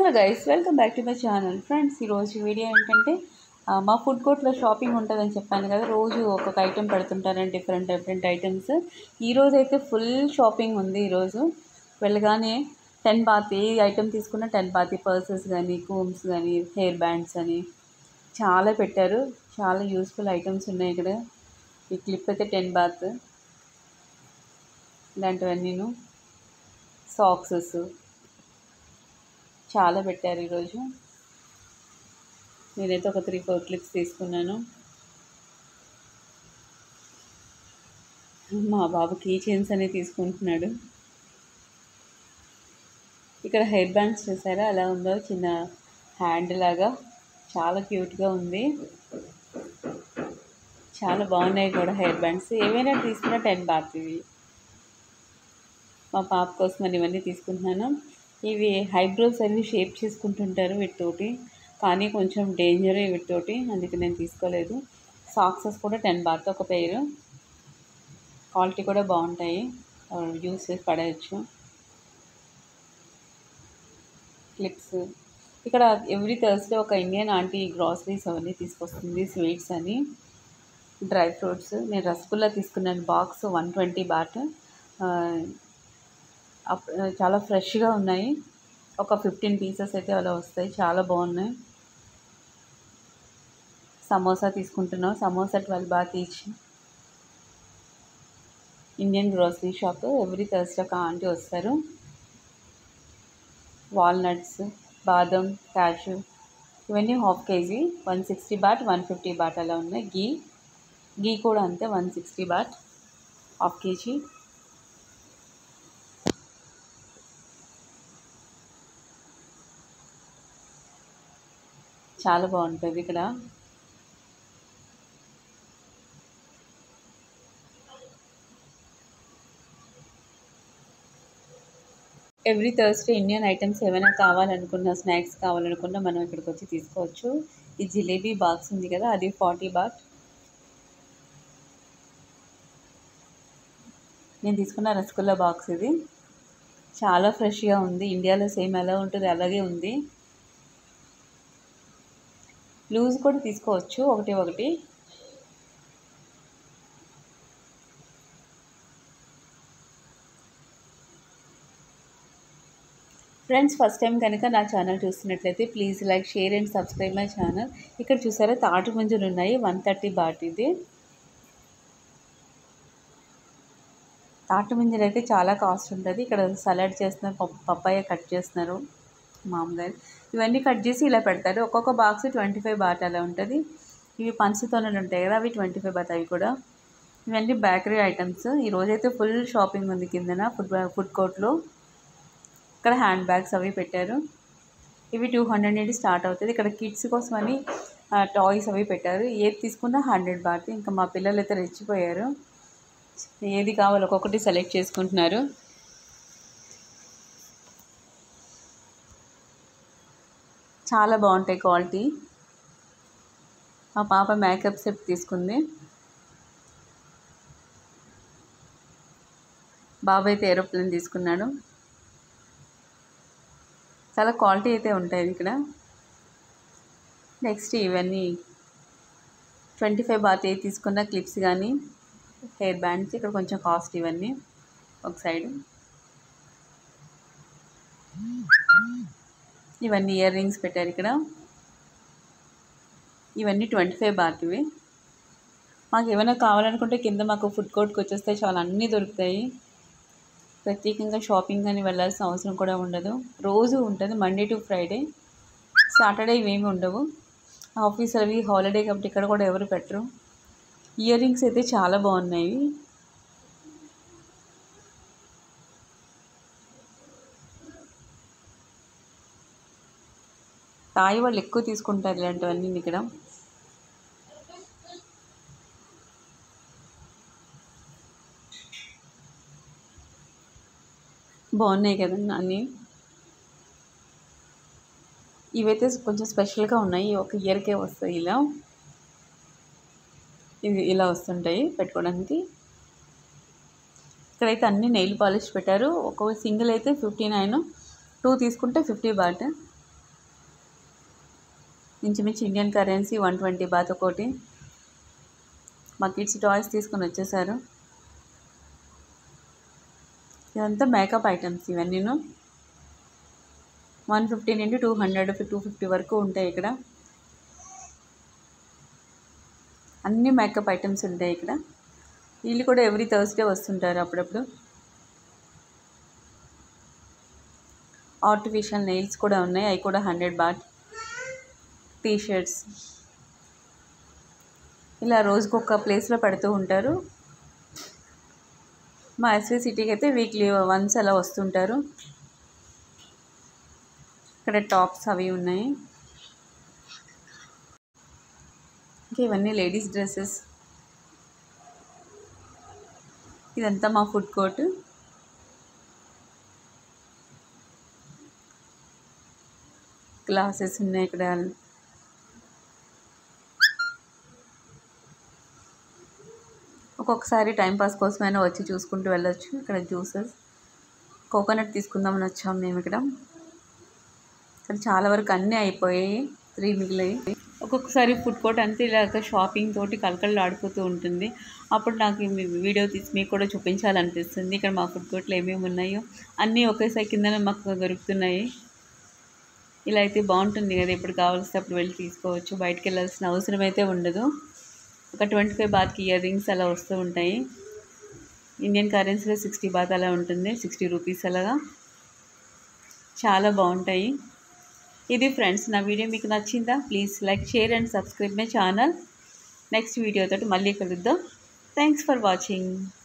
hello guys welcome back to my channel friends ఈరోజు video ఏంటంటే ఆ, మా ఫుడ్ కోర్ట్లో షాపింగ్ ఉంటుందని చెప్పాను కదా రోజు ఒక్కొక్క ఐటెం పెడుతుంటారని డిఫరెంట్ డిఫరెంట్ ఐటమ్స్ ఈరోజు అయితే ఫుల్ షాపింగ్ ఉంది ఈరోజు వెళ్ళగానే టెన్ బాత్ ఏ ఐటెం తీసుకున్నా టెన్ బాత్ పర్సెస్ కానీ కూమ్స్ కానీ హెయిర్ బ్యాండ్స్ అని చాలా పెట్టారు చాలా యూస్ఫుల్ ఐటమ్స్ ఉన్నాయి ఇక్కడ ఈ క్లిప్ అయితే టెన్ బాత్ ఇలాంటివన్నీను సాక్సెస్ చాలా పెట్టారు ఈరోజు నేనైతే ఒక త్రీ ఫోర్ క్లిప్స్ తీసుకున్నాను మా బాబు కీ చైన్స్ అనేవి తీసుకుంటున్నాడు ఇక్కడ హెయిర్ బ్యాండ్స్ చూసారా అలా ఉందో చిన్న హ్యాండ్ లాగా చాలా క్యూట్గా ఉంది చాలా బాగున్నాయి కూడా హెయిర్ బ్యాండ్స్ ఏవైనా తీసుకున్నా టెన్ బాత్ ఇవి మా పాప కోసం అని ఇవన్నీ తీసుకుంటున్నాను ఇవి హైబ్రోస్ అవి షేప్ చేసుకుంటుంటారు వీటితోటి కానీ కొంచెం డేంజరే వీటితోటి అందుకే నేను తీసుకోలేదు సాక్సెస్ కూడా టెన్ బాత్ ఒక పేరు క్వాలిటీ కూడా బాగుంటాయి యూస్ చేసి పడేయచ్చు క్లిప్స్ ఇక్కడ ఎవ్రీ థర్స్డే ఒక ఇండియన్ ఆంటీ గ్రాసరీస్ అవన్నీ తీసుకొస్తుంది స్వీట్స్ అని డ్రై ఫ్రూట్స్ నేను రసగుల్లా తీసుకున్నాను బాక్స్ వన్ ట్వంటీ బాట్ అప్- చాలా ఫ్రెష్గా ఉన్నాయి ఒక ఫిఫ్టీన్ పీసెస్ అయితే అలా వస్తాయి చాలా బాగున్నాయి సమోసా తీసుకుంటున్నాం samosa twelve baht each Indian grocery shop every Thursday ఒక ఆంటీ వస్తారు వాల్నట్స్ బాదం క్యాషు ఇవన్నీ half KG one sixty baht one fifty baht అలా ఉన్నాయి గీ గీ కూడా అంతే one sixty baht half KG చాలా బాగుంటుంది ఇక్కడ ఎవ్రీ థర్స్డే ఇండియన్ ఐటమ్స్ ఏమైనా కావాలనుకున్నా స్నాక్స్ కావాలనుకున్నా మనం ఇక్కడికి వచ్చి తీసుకోవచ్చు ఈ జిలేబీ బాక్స్ ఉంది కదా అది ఫార్టీ బాట్ నేను తీసుకున్న రసగుల్లా బాక్స్ ఇది చాలా ఫ్రెష్గా ఉంది ఇండియాలో సేమ్ ఎలా ఉంటుంది అలాగే ఉంది లూజ్ కూడా తీసుకోవచ్చు ఒకటి ఒకటి ఫ్రెండ్స్ ఫస్ట్ టైం కనుక నా ఛానల్ చూస్తున్నట్లయితే please like share and subscribe my channel ఇక్కడ చూసారా తాటి ముంజలు ఉన్నాయి వన్ థర్టీ బాట్ ఇది తాటి ముంజలు అయితే చాలా కాస్ట్ ఉంటుంది ఇక్కడ సలాడ్ చేస్తున్నారు పప్- పప్పాయ కట్ చేస్తున్నారు మామూలుగా ఇవన్నీ కట్ చేసి ఇలా పెడతారు ఒక్కొక్క బాక్స్ ట్వంటీ ఫైవ్ బాట్ అలా ఉంటుంది ఇవి పంచుతోనలు ఉంటాయి కదా అవి ట్వంటీ ఫైవ్ బాట్ అవి కూడా ఇవన్నీ బేకరీ ఐటమ్స్ ఈ రోజైతే ఫుల్ షాపింగ్ ఉంది కిందన ఫుడ్ ఫుడ్ కోర్ట్లో ఇక్కడ హ్యాండ్ బ్యాగ్స్ అవి పెట్టారు ఇవి టూ హండ్రెడ్ నుండి స్టార్ట్ అవుతుంది ఇక్కడ కిడ్స్ కోసం అని టాయ్స్ అవి పెట్టారు ఏది తీసుకున్నా హండ్రెడ్ బాట్ ఇంకా మా పిల్లలు అయితే రెచ్చిపోయారు ఏది కావాలో ఒక్కొక్కటి సెలెక్ట్ చేసుకుంటున్నారు చాలా బాగుంటాయి క్వాలిటీ మా పాప మేకప్ సెట్ తీసుకుంది బాబు అయితే ఏరోప్లేన్ తీసుకున్నాడు చాలా క్వాలిటీ అయితే ఉంటాయి ఇక్కడ నెక్స్ట్ ఇవన్నీ ట్వంటీ ఫైవ్ బాత్ ఏ తీసుకున్న క్లిప్స్ కానీ హెయిర్ బ్యాండ్స్ ఇక్కడ కొంచెం కాస్ట్ ఇవన్నీ ఒక సైడ్ ఇవన్నీ ఇయర్ రింగ్స్ పెట్టారు ఇక్కడ ఇవన్నీ ట్వంటీ ఫైవ్ బాత్ ఇవి మాకు ఏమైనా కావాలనుకుంటే కింద మాకు ఫుడ్ కోర్ట్కి వచ్చేస్తే చాలా అన్నీ దొరుకుతాయి ప్రత్యేకంగా షాపింగ్ అని వెళ్ళాల్సిన అవసరం కూడా ఉండదు రోజు ఉంటుంది మండే టు ఫ్రైడే సాటర్డే ఇవేమి ఉండవు ఆఫీస్ అవి హాలిడే కాబట్టి ఇక్కడ కూడా ఎవరు పెట్టరు ఇయర్ రింగ్స్ అయితే చాలా బాగున్నాయి తాయి వాళ్ళు ఎక్కువ తీసుకుంటారు ఇలాంటివన్నీ ఇక్కడ బాగున్నాయి కదండి అన్నీ ఇవైతే కొంచెం స్పెషల్గా ఉన్నాయి ఒక ఇయర్కే వస్తాయి ఇలా ఇవి ఇలా వస్తుంటాయి పెట్టుకోవడానికి ఇక్కడైతే అన్ని నెయిల్ పాలిష్ పెట్టారు ఒక సింగిల్ అయితే ఫిఫ్టీ నైన్ టూ తీసుకుంటే ఫిఫ్టీ బాట్ ఇంచుమించు Indian currency one twenty baht ఒకటి మా కిడ్స్ టాయ్స్ తీసుకొని వచ్చేసారు ఇదంతా మేకప్ ఐటమ్స్ ఇవన్నీను వన్ ఫిఫ్టీ నుండి టూ హండ్రెడ్ టూ ఫిఫ్టీ వరకు ఉంటాయి ఇక్కడ అన్ని మేకప్ ఐటమ్స్ ఉంటాయి ఇక్కడ వీళ్ళు కూడా ఎవ్రీ థర్స్డే వస్తుంటారు అప్పుడప్పుడు ఆర్టిఫిషియల్ నెయిల్స్ కూడా ఉన్నాయి అవి కూడా హండ్రెడ్ బాట్ టీ షర్ట్స్ ఇలా రోజుకు ఒక ప్లేస్లో పెడుతూ ఉంటారు మా ఎస్వి సిటీకి అయితే వీక్లీ వన్స్ అలా వస్తుంటారు ఇక్కడ టాప్స్ అవి ఉన్నాయి ఇంకా ఇవన్నీ లేడీస్ డ్రెస్సెస్ ఇదంతా మా ఫుడ్ కోర్ట్ గ్లాసెస్ ఉన్నాయి ఇక్కడ ఒక్కొక్కసారి టైంపాస్ కోసమైనా వచ్చి చూసుకుంటూ వెళ్ళొచ్చు ఇక్కడ జ్యూసెస్ కోకోనట్ తీసుకుందామని వచ్చాం మేము ఇక్కడ ఇక్కడ చాలా వరకు అన్నీ అయిపోయాయి త్రీ మిగిలాయి ఒక్కొక్కసారి ఫుడ్ కోర్ట్ అంతే ఇలాగ షాపింగ్ తోటి కలకళ్ళు ఆడిపోతూ ఉంటుంది అప్పుడు నాకు ఈ వీడియో తీసి మీకు కూడా చూపించాలనిపిస్తుంది ఇక్కడ మా ఫుడ్ కోర్ట్లో ఏమేమి ఉన్నాయో అన్నీ ఒకేసారి కిందనే మాకు దొరుకుతున్నాయి ఇలా అయితే బాగుంటుంది కదా ఎప్పుడు కావాల్సి అప్పుడు వెళ్ళి తీసుకోవచ్చు బయటికి వెళ్ళాల్సిన అవసరం అయితే ఉండదు ఒక ట్వంటీ ఫైవ్ బాత్కి ఇయర్ రింగ్స్ అలా వస్తూ ఉంటాయి ఇండియన్ కరెన్సీలో సిక్స్టీ బాత్ అలా ఉంటుంది సిక్స్టీ రూపీస్ అలాగా చాలా బాగుంటాయి ఇది ఫ్రెండ్స్ నా వీడియో మీకు నచ్చిందా please like share and subscribe my channel next వీడియోతో మళ్ళీ కలుద్దాం థ్యాంక్స్ ఫర్ వాచింగ్